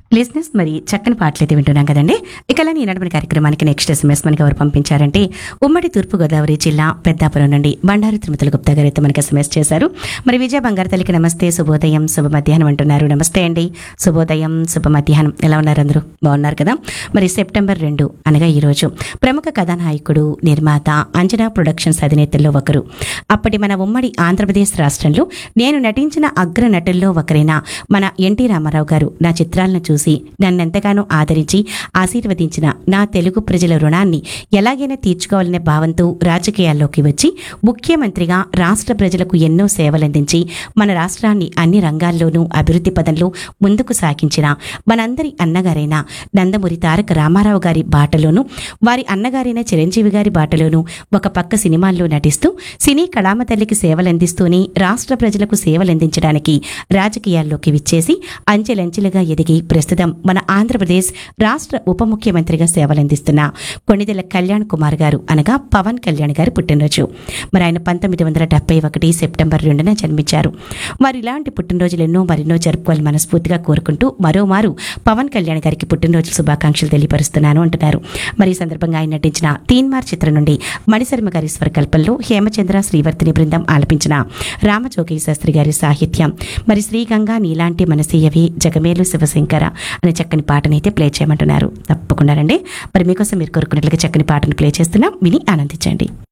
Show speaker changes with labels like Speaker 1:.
Speaker 1: లిజినెస్ మరి చక్కని పాటలు అయితే వింటున్నాం కదండి ఇక ఈ నడపని కార్యక్రమానికి నెక్స్ట్ ఎస్ఎంఎస్ మనకి ఎవరు పంపించారంటే ఉమ్మడి తూర్పుగోదావరి జిల్లా పెద్దాపురం నుండి బండారు తిరుమతుల గుప్తా గారు అయితే మనకి ఎస్ఎంఎస్ చేశారు మరి విజయ బంగారు తల్లికి నమస్తే శుభోదయం శుభ మధ్యాహ్నం అంటున్నారు నమస్తే అండి శుభోదయం శుభ మధ్యాహ్నం ఎలా ఉన్నారు అందరూ బాగున్నారు కదా మరి సెప్టెంబర్ రెండు అనగా ఈ రోజు ప్రముఖ కథానాయకుడు నిర్మాత అంజనా ప్రొడక్షన్స్ అధినేతల్లో ఒకరు అప్పటి మన ఉమ్మడి ఆంధ్రప్రదేశ్ రాష్ట్రంలో నేను నటించిన అగ్ర నటుల్లో ఒకరైన మన ఎన్టీ రామారావు గారు నా చిత్రాలను చూసి నన్నెంతగానో ఆదరించి ఆశీర్వదించిన నా తెలుగు ప్రజల రుణాన్ని ఎలాగైనా తీర్చుకోవాలనే భావంతో రాజకీయాల్లోకి వచ్చి ముఖ్యమంత్రిగా రాష్ట్ర ప్రజలకు ఎన్నో సేవలందించి మన రాష్ట్రాన్ని అన్ని రంగాల్లోనూ అభివృద్ధి పదంలో ముందుకు సాగించిన మనందరి అన్నగారైన నందమూరి తారక రామారావు గారి బాటలోను వారి అన్నగారైన చిరంజీవి గారి బాటలోను ఒక పక్క సినిమాల్లో నటిస్తూ సినీ కళామ తల్లికి సేవలందిస్తూనే రాష్ట్ర ప్రజలకు సేవలందించడానికి రాజకీయాల్లోకి విచ్చేసి అంచెలంచెలుగా ఎదిగి ప్రస్తుతం మన ఆంధ్రప్రదేశ్ రాష్ట్ర ఉప ముఖ్యమంత్రిగా సేవలందిస్తున్న కొణిదెల కళ్యాణ్ కుమార్ గారు అనగా పవన్ కళ్యాణ్ గారి పుట్టినరోజు మరి ఆయన పంతొమ్మిది వందల డెబ్బై ఒకటి సెప్టెంబర్ రెండున జన్మించారు మరి ఇలాంటి పుట్టినరోజులు ఎన్నో మరెన్నో జరుపుకోవాలని మనస్ఫూర్తిగా కోరుకుంటూ మరోమారు పవన్ కళ్యాణ్ గారికి పుట్టినరోజు శుభాకాంక్షలు తెలియపరుస్తున్నాను అంటున్నారు మరి ఈ సందర్భంగా ఆయన నటించిన తీన్మార్ చిత్రం నుండి మణిశర్మ గారి స్వరకల్పంలో హేమచంద్ర శ్రీవర్తిని బృందం ఆలపించిన రామజోగయ్య శాస్త్రి గారి సాహిత్యం మరి శ్రీగంగా నీలాంటి మనసీయవి జగమేలు శివశంకర అనే చక్కని పాటనైతే ప్లే చేయమంటున్నారు తప్పకుండా రండి మరి మీకోసం మీరు కోరుకున్నట్లుగా చక్కని పాటను ప్లే చేస్తున్నాం విని ఆనందించండి